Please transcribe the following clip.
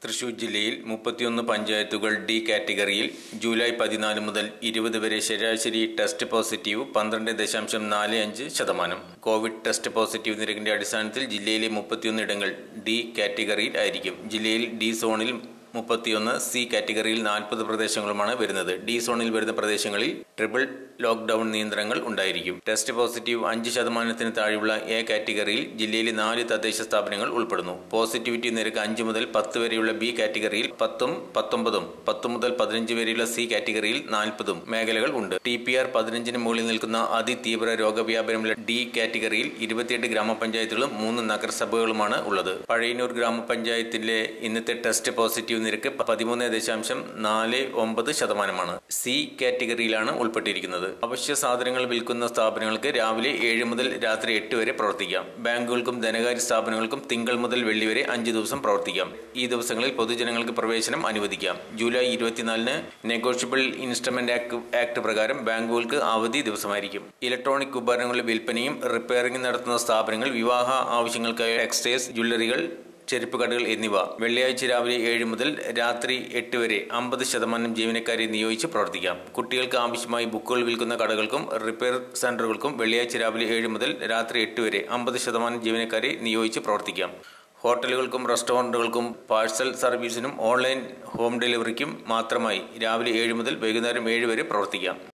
തൃശൂർ ജില്ലയിൽ മുപ്പത്തിയൊന്ന് പഞ്ചായത്തുകൾ ഡി കാറ്റഗറിയിൽ ജൂലൈ പതിനാല് മുതൽ ഇരുപത് വരെ ശരാശരി ടെസ്റ്റ് പോസിറ്റീവ് പന്ത്രണ്ട് ദശാംശം നാല് അഞ്ച് ശതമാനം കോവിഡ് ടെസ്റ്റ് പോസിറ്റീവ് നിരക്കിന്റെ അടിസ്ഥാനത്തിൽ ജില്ലയിലെ മുപ്പത്തിയൊന്ന് ഇടങ്ങൾ ഡി കാറ്റഗറിയിൽ ആയിരിക്കും ജില്ലയിൽ ഡി സോണിൽ മുപ്പത്തിയൊന്ന് സി കാറ്റഗറിയിൽ നാൽപ്പത് പ്രദേശങ്ങളുമാണ് വരുന്നത് ഡി സോണിൽ വരുന്ന പ്രദേശങ്ങളിൽ ട്രിപ്പിൾ ലോക്ക്ഡൌൺ നിയന്ത്രണങ്ങൾ ഉണ്ടായിരിക്കും ടെസ്റ്റ് പോസിറ്റീവ് അഞ്ച് ശതമാനത്തിന് താഴെയുള്ള എ കാറ്റഗറിയിൽ ജില്ലയിലെ നാല് തദ്ദേശ സ്ഥാപനങ്ങൾ ഉൾപ്പെടുന്നു പോസിറ്റിവിറ്റി നിരക്ക് അഞ്ച് മുതൽ പത്ത് വരെയുള്ള ബി കാറ്റഗറിയിൽ പത്തും പത്തൊമ്പതും പത്ത് മുതൽ പതിനഞ്ച് വരെയുള്ള സി കാറ്റഗറിയിൽ നാൽപ്പതും മേഖലകൾ ഉണ്ട് ടി പി ആർ പതിനഞ്ചിന് മുകളിൽ നിൽക്കുന്ന അതിതീവ്ര രോഗവ്യാപനമുള്ള ഡി കാറ്റഗറിയിൽ ഇരുപത്തിയെട്ട് ഗ്രാമപഞ്ചായത്തുകളും മൂന്ന് നഗരസഭകളുമാണ് ഉള്ളത് പഴയന്നൂർ ഗ്രാമപഞ്ചായത്തിലെ ഇന്നത്തെ ടെസ്റ്റ് പോസിറ്റീവ് നിരക്ക് പതിമൂന്ന് ദശാംശം നാല് ഒമ്പത് ശതമാനമാണ് സി കാറ്റഗറിയിലാണ് ഉൾപ്പെട്ടിരിക്കുന്നത് അവശ്യ സാധനങ്ങൾ വിൽക്കുന്ന സ്ഥാപനങ്ങൾക്ക് രാവിലെ ഏഴ് മുതൽ രാത്രി എട്ട് വരെ പ്രവർത്തിക്കാം ബാങ്കുകൾക്കും ധനകാര്യ സ്ഥാപനങ്ങൾക്കും തിങ്കൾ മുതൽ വെള്ളി വരെ അഞ്ച് ദിവസം പ്രവർത്തിക്കാം ഈ ദിവസങ്ങളിൽ പൊതുജനങ്ങൾക്ക് പ്രവേശനം അനുവദിക്കാം ജൂലൈ ഇരുപത്തിനാലിന് നെഗോഷ്യബിൾ ഇൻസ്ട്രുമെന്റ് ആക്ട് ആക്ട് പ്രകാരം ബാങ്കുകൾക്ക് അവധി ദിവസമായിരിക്കും ഇലക്ട്രോണിക് ഉപകരണങ്ങളുടെ വിൽപ്പനയും റിപ്പയറിംഗ് നടത്തുന്ന സ്ഥാപനങ്ങൾ വിവാഹ ആവശ്യങ്ങൾക്കായി എക്സ്റ്റേഴ്സ് ജ്വല്ലറികൾ ചെരുപ്പ് കടകൾ എന്നിവ വെള്ളിയാഴ്ച രാവിലെ ഏഴ് മുതൽ രാത്രി എട്ട് വരെ അമ്പത് ശതമാനം ജീവനക്കാരെ നിയോഗിച്ച് പ്രവർത്തിക്കാം കുട്ടികൾക്ക് ആവശ്യമായി ബുക്കുകൾ വിൽക്കുന്ന കടകൾക്കും റിപ്പയർ സെന്ററുകൾക്കും വെള്ളിയാഴ്ച രാവിലെ ഏഴ് മുതൽ രാത്രി എട്ട് വരെ അമ്പത് ശതമാനം ജീവനക്കാരെ നിയോഗിച്ച് പ്രവർത്തിക്കാം ഹോട്ടലുകൾക്കും റെസ്റ്റോറൻറ്റുകൾക്കും പാഴ്സൽ സർവീസിനും ഓൺലൈൻ ഹോം ഡെലിവറിക്കും മാത്രമായി രാവിലെ ഏഴ് മുതൽ വൈകുന്നേരം ഏഴ് വരെ പ്രവർത്തിക്കാം